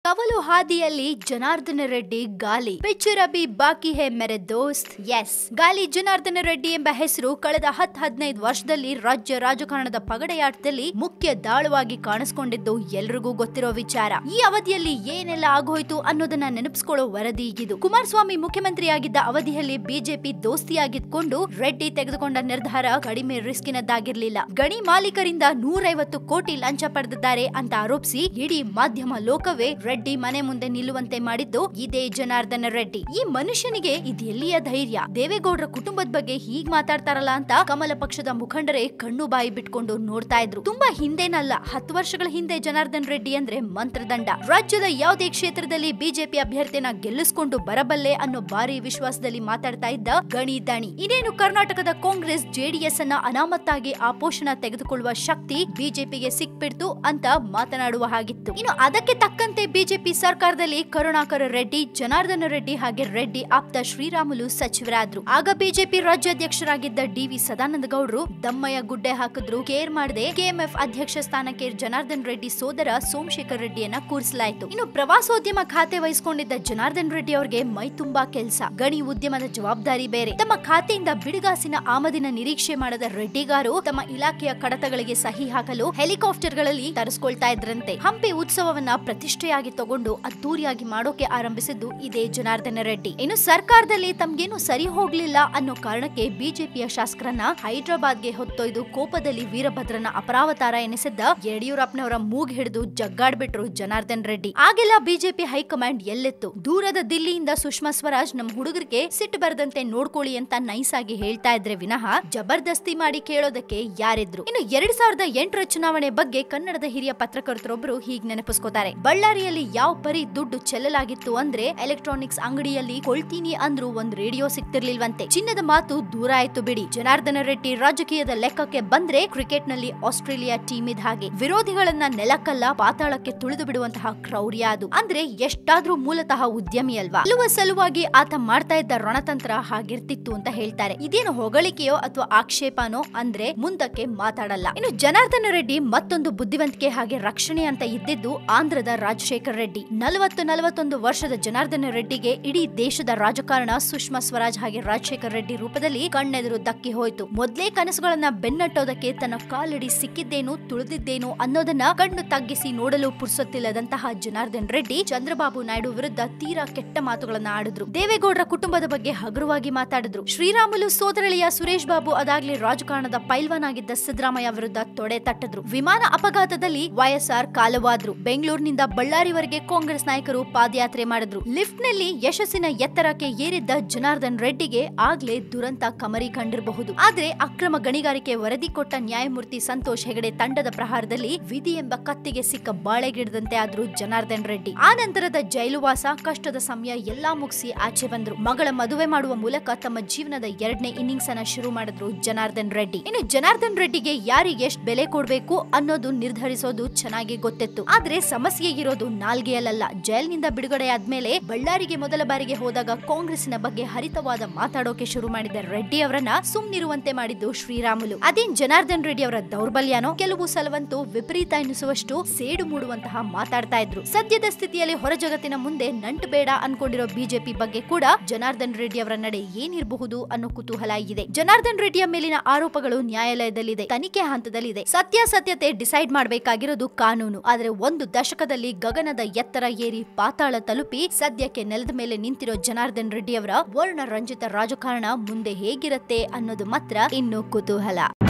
ಕವಲು ಹಾದಿಯಲ್ಲಿ ಜನಾರ್ದನ ರೆಡ್ಡಿ ಗಾಲಿ ಪಿಚ್ಚುರಬಿ ಬಾಕಿ ಹೇ ಮೇರೆ ದೋಸ್ತ್ ಎಸ್ ಗಾಲಿ ಜನಾರ್ದನ ರೆಡ್ಡಿ ಎಂಬ ಹೆಸರು ಕಳೆದ ಹತ್ ಹದಿನೈದು ವರ್ಷದಲ್ಲಿ ರಾಜ್ಯ ರಾಜಕಾರಣದ ಪಗಡೆಯಾಟದಲ್ಲಿ ಮುಖ್ಯ ದಾಳವಾಗಿ ಕಾಣಿಸ್ಕೊಂಡಿದ್ದು ಎಲ್ರಿಗೂ ಗೊತ್ತಿರೋ ವಿಚಾರ ಈ ಅವಧಿಯಲ್ಲಿ ಏನೆಲ್ಲ ಆಗೋಯ್ತು ಅನ್ನೋದನ್ನ ನೆನಪಿಸ್ಕೊಳ್ಳೋ ವರದಿ ಈಗಿದು ಕುಮಾರಸ್ವಾಮಿ ಮುಖ್ಯಮಂತ್ರಿಯಾಗಿದ್ದ ಅವಧಿಯಲ್ಲಿ ಬಿಜೆಪಿ ದೋಸ್ತಿಯಾಗಿದ್ಕೊಂಡು ರೆಡ್ಡಿ ತೆಗೆದುಕೊಂಡ ನಿರ್ಧಾರ ಕಡಿಮೆ ರಿಸ್ಕಿನದ್ದಾಗಿರ್ಲಿಲ್ಲ ಗಣಿ ಮಾಲೀಕರಿಂದ ನೂರೈವತ್ತು ಕೋಟಿ ಲಂಚ ಪಡೆದಿದ್ದಾರೆ ಅಂತ ಆರೋಪಿಸಿ ಇಡೀ ಮಾಧ್ಯಮ ಲೋಕವೇ ರೆಡ್ಡಿ ಮನೆ ಮುಂದೆ ನಿಲ್ಲುವಂತೆ ಮಾಡಿದ್ದು ಇದೇ ಜನಾರ್ದನ ರೆಡ್ಡಿ ಈ ಮನುಷ್ಯನಿಗೆ ಇದೆಲ್ಲಿಯ ಧೈರ್ಯ ದೇವೇಗೌಡರ ಕುಟುಂಬದ ಬಗ್ಗೆ ಹೀಗ್ ಮಾತಾಡ್ತಾರಲ್ಲ ಅಂತ ಕಮಲ ಪಕ್ಷದ ಮುಖಂಡರೇ ಕಣ್ಣು ಬಾಯಿ ಬಿಟ್ಕೊಂಡು ನೋಡ್ತಾ ಇದ್ರು ತುಂಬಾ ಹಿಂದೇನಲ್ಲ ಹತ್ತು ವರ್ಷಗಳ ಹಿಂದೆ ಜನಾರ್ದನ್ ರೆಡ್ಡಿ ಅಂದ್ರೆ ಮಂತ್ರದಂಡ ರಾಜ್ಯದ ಯಾವುದೇ ಕ್ಷೇತ್ರದಲ್ಲಿ ಬಿಜೆಪಿ ಅಭ್ಯರ್ಥಿನ ಗೆಲ್ಲಿಸಿಕೊಂಡು ಬರಬಲ್ಲೆ ಅನ್ನೋ ಭಾರಿ ವಿಶ್ವಾಸದಲ್ಲಿ ಮಾತಾಡ್ತಾ ಇದ್ದ ಗಣಿ ದಣಿ ಇನ್ನೇನು ಕರ್ನಾಟಕದ ಕಾಂಗ್ರೆಸ್ ಜೆಡಿಎಸ್ ಅನ್ನ ಅನಾಮತ್ತಾಗಿ ಆ ಪೋಷಣ ತೆಗೆದುಕೊಳ್ಳುವ ಶಕ್ತಿ ಬಿಜೆಪಿಗೆ ಸಿಕ್ಬಿಡ್ತು ಅಂತ ಮಾತನಾಡುವ ಹಾಗಿತ್ತು ಇನ್ನು ಅದಕ್ಕೆ ತಕ್ಕಂತೆ ಬಿಜೆಪಿ ಸರ್ಕಾರದಲ್ಲಿ ಕರುಣಾಕರ ರೆಡ್ಡಿ ಜನಾರ್ದನ ರೆಡ್ಡಿ ಹಾಗೆ ರೆಡ್ಡಿ ಆಪ್ತ ಶ್ರೀರಾಮುಲು ಸಚಿವರಾದ್ರು ಆಗ ಬಿಜೆಪಿ ರಾಜ್ಯಾಧ್ಯಕ್ಷರಾಗಿದ್ದ ಡಿ ವಿ ಸದಾನಂದ ಗೌಡರು ದಮ್ಮಯ್ಯ ಗುಡ್ಡೆ ಹಾಕಿದ್ರು ಕೇರ್ ಮಾಡದೆ ಕೆಎಂಎಫ್ ಅಧ್ಯಕ್ಷ ಸ್ಥಾನಕ್ಕೆ ಜನಾರ್ದನ್ ರೆಡ್ಡಿ ಸೋದರ ಸೋಮಶೇಖರ್ ರೆಡ್ಡಿಯನ್ನ ಕೂರಿಸಲಾಯಿತು ಇನ್ನು ಪ್ರವಾಸೋದ್ಯಮ ಖಾತೆ ವಹಿಸಿಕೊಂಡಿದ್ದ ಜನಾರ್ದನ್ ರೆಡ್ಡಿ ಅವರಿಗೆ ಮೈ ತುಂಬಾ ಕೆಲಸ ಗಣಿ ಉದ್ಯಮದ ಜವಾಬ್ದಾರಿ ಬೇರೆ ತಮ್ಮ ಖಾತೆಯಿಂದ ಬಿಡುಗಾಸಿನ ಆಮದಿನ ನಿರೀಕ್ಷೆ ಮಾಡದ ರೆಡ್ಡಿಗಾರು ತಮ್ಮ ಇಲಾಖೆಯ ಕಡತಗಳಿಗೆ ಸಹಿ ಹಾಕಲು ಹೆಲಿಕಾಪ್ಟರ್ಗಳಲ್ಲಿ ತರಿಸ್ಕೊಳ್ತಾ ಇದ್ರಂತೆ ಹಂಪಿ ಉತ್ಸವವನ್ನ ಪ್ರತಿಷ್ಠೆಯಾಗಿ ತಗೊಂಡು ಅದ್ದೂರಿಯಾಗಿ ಮಾಡೋಕೆ ಆರಂಭಿಸಿದ್ದು ಇದೇ ಜನಾರ್ದನ ರೆಡ್ಡಿ ಇನ್ನು ಸರ್ಕಾರದಲ್ಲಿ ತಮ್ಗೇನು ಸರಿ ಹೋಗ್ಲಿಲ್ಲ ಅನ್ನೋ ಕಾರಣಕ್ಕೆ ಬಿಜೆಪಿಯ ಶಾಸಕರನ್ನ ಹೈದರಾಬಾದ್ಗೆ ಹೊತ್ತೊಯ್ದು ಕೋಪದಲ್ಲಿ ವೀರಭದ್ರನ ಅಪರಾವತಾರ ಎನಿಸಿದ್ದ ಯಡಿಯೂರಪ್ಪನವರ ಮೂಗ್ ಹಿಡಿದು ಜಗ್ಗಾಡ್ಬಿಟ್ರು ಜನಾರ್ದನ್ ರೆಡ್ಡಿ ಆಗೆಲ್ಲ ಬಿಜೆಪಿ ಹೈಕಮಾಂಡ್ ಎಲ್ಲಿತ್ತು ದೂರದ ದಿಲ್ಲಿಯಿಂದ ಸುಷ್ಮಾ ಸ್ವರಾಜ್ ನಮ್ಮ ಹುಡುಗರಿಗೆ ಸಿಟ್ಟು ಬರದಂತೆ ನೋಡ್ಕೊಳ್ಳಿ ಅಂತ ನೈಸ್ ಆಗಿ ಹೇಳ್ತಾ ಇದ್ರೆ ವಿನಃ ಜಬರ್ದಸ್ತಿ ಮಾಡಿ ಕೇಳೋದಕ್ಕೆ ಯಾರಿದ್ರು ಇನ್ನು ಎರಡ್ ಸಾವಿರದ ಎಂಟರ ಚುನಾವಣೆ ಬಗ್ಗೆ ಕನ್ನಡದ ಹಿರಿಯ ಪತ್ರಕರ್ತರೊಬ್ಬರು ಹೀಗ್ ನೆನಪಿಸ್ಕೋತಾರೆ ಬಳ್ಳಾರಿಯಲ್ಲಿ ಯಾವ ಪರಿ ದುಡ್ಡು ಚೆಲ್ಲಲಾಗಿತ್ತು ಅಂದ್ರೆ ಎಲೆಕ್ಟ್ರಾನಿಕ್ಸ್ ಅಂಗಡಿಯಲ್ಲಿ ಕೊಳ್ತೀನಿ ಅಂದ್ರೂ ಒಂದ್ ರೇಡಿಯೋ ಸಿಕ್ತಿರ್ಲಿಲ್ವಂತೆ ಚಿನ್ನದ ಮಾತು ದೂರ ಆಯ್ತು ಬಿಡಿ ಜನಾರ್ದನ ರೆಡ್ಡಿ ರಾಜಕೀಯದ ಲೆಕ್ಕಕ್ಕೆ ಬಂದ್ರೆ ಕ್ರಿಕೆಟ್ ನಲ್ಲಿ ಆಸ್ಟ್ರೇಲಿಯಾ ಟೀಮ್ ಇದ್ ಹಾಗೆ ವಿರೋಧಿಗಳನ್ನ ನೆಲಕ್ಕಲ್ಲ ಪಾತಾಳಕ್ಕೆ ತುಳಿದು ಬಿಡುವಂತಹ ಕ್ರೌರ್ಯ ಅದು ಅಂದ್ರೆ ಎಷ್ಟಾದ್ರೂ ಮೂಲತಃ ಉದ್ಯಮಿ ಅಲ್ವಾ ಅಲ್ಲುವ ಸಲುವಾಗಿ ಆತ ಮಾಡ್ತಾ ಇದ್ದ ರಣತಂತ್ರ ಹಾಗಿರ್ತಿತ್ತು ಅಂತ ಹೇಳ್ತಾರೆ ಇದೇನು ಹೊಗಳಿಕೆಯೋ ಅಥವಾ ಆಕ್ಷೇಪನೋ ಅಂದ್ರೆ ಮುಂದಕ್ಕೆ ಮಾತಾಡಲ್ಲ ಇನ್ನು ಜನಾರ್ದನ ರೆಡ್ಡಿ ಮತ್ತೊಂದು ಬುದ್ಧಿವಂತಿಕೆ ಹಾಗೆ ರಕ್ಷಣೆ ಅಂತ ಇದ್ದಿದ್ದು ಆಂಧ್ರದ ರಾಜಶೇಖರ್ ರೆಡ್ಡಿ ನಲವತ್ತು ನಲವತ್ತೊಂದು ವರ್ಷದ ಜನಾರ್ದನ ರೆಡ್ಡಿಗೆ ಇಡೀ ದೇಶದ ರಾಜಕಾರಣ ಸುಷ್ಮಾ ಸ್ವರಾಜ್ ಹಾಗೆ ರಾಜಶೇಖರ್ ರೆಡ್ಡಿ ರೂಪದಲ್ಲಿ ಕಣ್ಣೆದುರು ದಕ್ಕಿ ಹೋಯ್ತು ಮೊದ್ಲೇ ಕನಸುಗಳನ್ನ ಬೆನ್ನಟ್ಟೋದಕ್ಕೆ ತನ್ನ ಕಾಲಡಿ ಸಿಕ್ಕಿದ್ದೇನು ತುಳಿದಿದ್ದೇನು ಅನ್ನೋದನ್ನ ಕಣ್ಣು ತಗ್ಗಿಸಿ ನೋಡಲು ಪುರ್ಸೊತ್ತಿಲ್ಲದಂತಹ ಜನಾರ್ದನ್ ರೆಡ್ಡಿ ಚಂದ್ರಬಾಬು ನಾಯ್ಡು ವಿರುದ್ಧ ತೀರಾ ಕೆಟ್ಟ ಮಾತುಗಳನ್ನ ಆಡಿದ್ರು ದೇವೇಗೌಡರ ಕುಟುಂಬದ ಬಗ್ಗೆ ಹಗುರವಾಗಿ ಮಾತಾಡಿದ್ರು ಶ್ರೀರಾಮುಲು ಸೋದರಳಿಯ ಸುರೇಶ್ ಬಾಬು ಅದಾಗ್ಲಿ ರಾಜಕಾರಣದ ಪೈಲ್ವಾನ್ ಆಗಿದ್ದ ಸಿದ್ದರಾಮಯ್ಯ ವಿರುದ್ಧ ತೊಡೆ ತಟ್ಟಿದ್ರು ವಿಮಾನ ಅಪಘಾತದಲ್ಲಿ ವೈಎಸ್ಆರ್ ಕಾಲವಾದ್ರು ಬೆಂಗಳೂರಿನಿಂದ ಬಳ್ಳಾರಿವರೆಗೆ ಕಾಂಗ್ರೆಸ್ ನಾಯಕರು ಪಾದಯಾತ್ರೆ ಮಾಡಿದ್ರು ಲಿಫ್ಟ್ ನಲ್ಲಿ ಯಶಸ್ಸಿನ ಎತ್ತರಕ್ಕೆ ಏರಿದ್ದ ಜನಾರ್ದನ್ ರೆಡ್ಡಿಗೆ ಆಗ್ಲೇ ದುರಂತ ಕಮರಿ ಕಂಡಿರಬಹುದು ಆದ್ರೆ ಅಕ್ರಮ ಗಣಿಗಾರಿಕೆ ವರದಿ ಕೊಟ್ಟ ನ್ಯಾಯಮೂರ್ತಿ ಸಂತೋಷ್ ಹೆಗಡೆ ತಂಡದ ಪ್ರಹಾರದಲ್ಲಿ ವಿಧಿ ಎಂಬ ಕತ್ತಿಗೆ ಸಿಕ್ಕ ಬಾಳೆಗಿಡದಂತೆ ಆದ್ರು ಜನಾರ್ದನ್ ರೆಡ್ಡಿ ಆ ನಂತರದ ಜೈಲುವಾಸ ಕಷ್ಟದ ಸಮಯ ಎಲ್ಲಾ ಮುಗಿಸಿ ಆಚೆ ಬಂದ್ರು ಮಗಳ ಮದುವೆ ಮಾಡುವ ಮೂಲಕ ತಮ್ಮ ಜೀವನದ ಎರಡನೇ ಇನ್ನಿಂಗ್ಸ್ ಅನ್ನ ಶುರು ಮಾಡಿದ್ರು ಜನಾರ್ದನ್ ರೆಡ್ಡಿ ಇನ್ನು ಜನಾರ್ದನ್ ರೆಡ್ಡಿಗೆ ಯಾರಿಗೆ ಎಷ್ಟು ಬೆಲೆ ಕೊಡ್ಬೇಕು ಅನ್ನೋದು ನಿರ್ಧರಿಸೋದು ಚೆನ್ನಾಗಿ ಗೊತ್ತಿತ್ತು ಆದ್ರೆ ಸಮಸ್ಯೆ ಇರೋದು ನಾಲ್ಗೆಯಲ್ಲ ಜೈಲಿನಿಂದ ಬಿಡುಗಡೆ ಆದ್ಮೇಲೆ ಬಳ್ಳಾರಿಗೆ ಮೊದಲ ಬಾರಿಗೆ ಹೋದಾಗ ಕಾಂಗ್ರೆಸ್ಸಿನ ಬಗ್ಗೆ ಹರಿತವಾದ ಮಾತಾಡೋಕೆ ಶುರು ಮಾಡಿದ ರೆಡ್ಡಿ ಅವರನ್ನ ಸುಮ್ನಿರುವಂತೆ ಮಾಡಿದ್ದು ಶ್ರೀರಾಮುಲು ಅದೇನ್ ಜನಾರ್ದನ್ ರೆಡ್ಡಿ ಅವರ ದೌರ್ಬಲ್ಯನೋ ಕೆಲವು ಸಲವಂತೂ ವಿಪರೀತ ಎನ್ನಿಸುವಷ್ಟು ಸೇಡು ಮೂಡುವಂತಹ ಮಾತಾಡ್ತಾ ಇದ್ರು ಸದ್ಯದ ಸ್ಥಿತಿಯಲ್ಲಿ ಹೊರ ಜಗತ್ತಿನ ಮುಂದೆ ನಂಟು ಬೇಡ ಅನ್ಕೊಂಡಿರೋ ಬಿಜೆಪಿ ಬಗ್ಗೆ ಕೂಡ ಜನಾರ್ದನ್ ರೆಡ್ಡಿ ಅವರ ನಡೆ ಏನಿರಬಹುದು ಅನ್ನೋ ಕುತೂಹಲ ಇದೆ ಜನಾರ್ದನ್ ರೆಡ್ಡಿಯ ಮೇಲಿನ ಆರೋಪಗಳು ನ್ಯಾಯಾಲಯದಲ್ಲಿದೆ ತನಿಖೆ ಹಂತದಲ್ಲಿದೆ ಸತ್ಯಾಸತ್ಯತೆ ಡಿಸೈಡ್ ಮಾಡಬೇಕಾಗಿರೋದು ಕಾನೂನು ಆದ್ರೆ ಒಂದು ದಶಕದಲ್ಲಿ ಗಗನದ ಎತ್ತರ ಏರಿ ಪಾತಾಳ ತಲುಪಿ ಸದ್ಯಕ್ಕೆ ನೆಲದ ಮೇಲೆ ನಿಂತಿರೋ ಜನಾರ್ದನ್ ರೆಡ್ಡಿ ಅವರ ವರ್ಣ ರಂಜಿತ ರಾಜಕಾರಣ ಮುಂದೆ ಹೇಗಿರತ್ತೆ ಅನ್ನೋದು ಮಾತ್ರ ಇನ್ನು ಕುತೂಹಲ